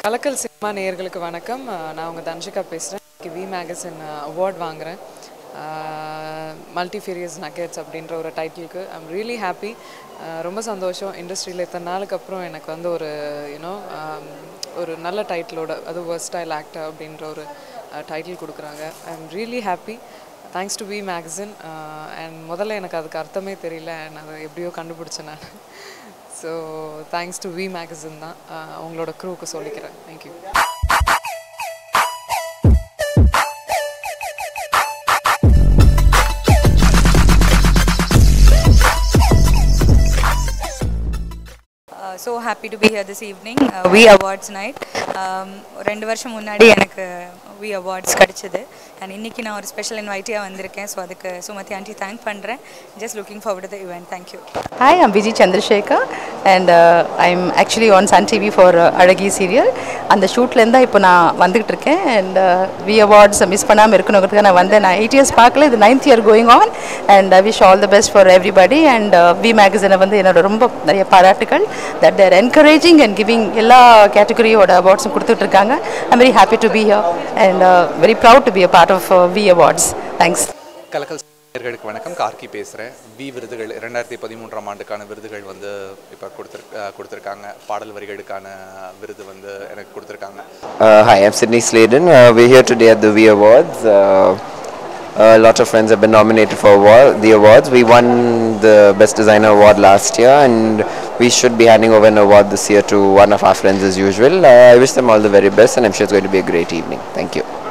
கலக்கல் சினிமா நேயர்களுக்கு வணக்கம் அஹ் நான் உங்கள் தன்ஷிகா பேசுகிறேன் இன்னைக்கு வி மேகசின் அவார்ட் வாங்குகிறேன் மல்டிஃபீரியஸ் நக்கெட்ஸ் அப்படின்ற ஒரு டைட்டிலுக்கு ஐம் ரியலி ஹாப்பி ரொம்ப சந்தோஷம் இண்டஸ்ட்ரியில் இத்தனை நாளுக்கு அப்புறம் எனக்கு வந்து ஒரு யூனோ ஒரு நல்ல டைட்டிலோட அது வெர்ஸ்டைல் ஆக்டர் அப்படின்ற ஒரு டைட்டில் கொடுக்குறாங்க I am really happy thanks to V magazine and முதல்ல எனக்கு அதுக்கு அர்த்தமே தெரியல அண்ட் அதை எப்படியோ கண்டுபிடிச்சேன் நான் so thanks to V magazine தான் அஹ் அவங்களோட க்ரூவுக்கு சொல்லிக்கிறேன் thank you Uh, so happy to be here this evening. Uh, we Awards night. Um, ரெண்டு வருஷம் முன்னாடி எனக்கு வி அவார்ட்ஸ் கிடச்சிது அண்ட் இன்னைக்கு நான் ஒரு ஸ்பெஷல் இன்வைட்டியாக வந்திருக்கேன் ஸோ அதுக்கு சுமதி ஆண்டி தேங்க் பண்ணுறேன் just looking forward the event thank you Hi, I'm Vijay Chandrasekhar and uh, I'm actually on Sun TV for uh, Adagi serial. அந்த ஷூட்லேருந்து தான் இப்போ நான் வந்துகிட்டு இருக்கேன் அண்ட் வி அவார்ட்ஸ் மிஸ் பண்ணாமல் இருக்கணுங்கிறதுக்கு நான் வந்தேன் நான் எயிட் இயர்ஸ் பார்க்கல இது ninth year going on and I wish all the best for everybody and V மேகசினை வந்து என்னோட ரொம்ப நிறைய பாராட்டுகள் that there encouraging and giving எல்லா கேட்டகரியோட அவார்ட்ஸும் கொடுத்துட்ருக்காங்க I'm very happy to be here and very proud to be a part of V awards thanks கலக்கல் நேயர்களுக்கு வணக்கம் கார்கி பேசுகிறேன் வி விருதுகள் ரெண்டாயிரத்தி பதிமூன்றாம் ஆண்டுக்கான விருதுகள் வந்து இப்போ கொடுத்துரு அஹ் கொடுத்துருக்காங்க பாடல் வரிகளுக்கான விருது வந்து எனக்கு கொடுத்துருக்காங்க Uh, hi, I'm Sydney Sladen. Uh, we're here today at the V Awards. Uh, a lot of friends have been nominated for award, the awards. We won the Best Designer Award last year, and we should be handing over an award this year to one of our friends as usual. Uh, I wish them all the very best, and I'm sure it's going to be a great evening. Thank you.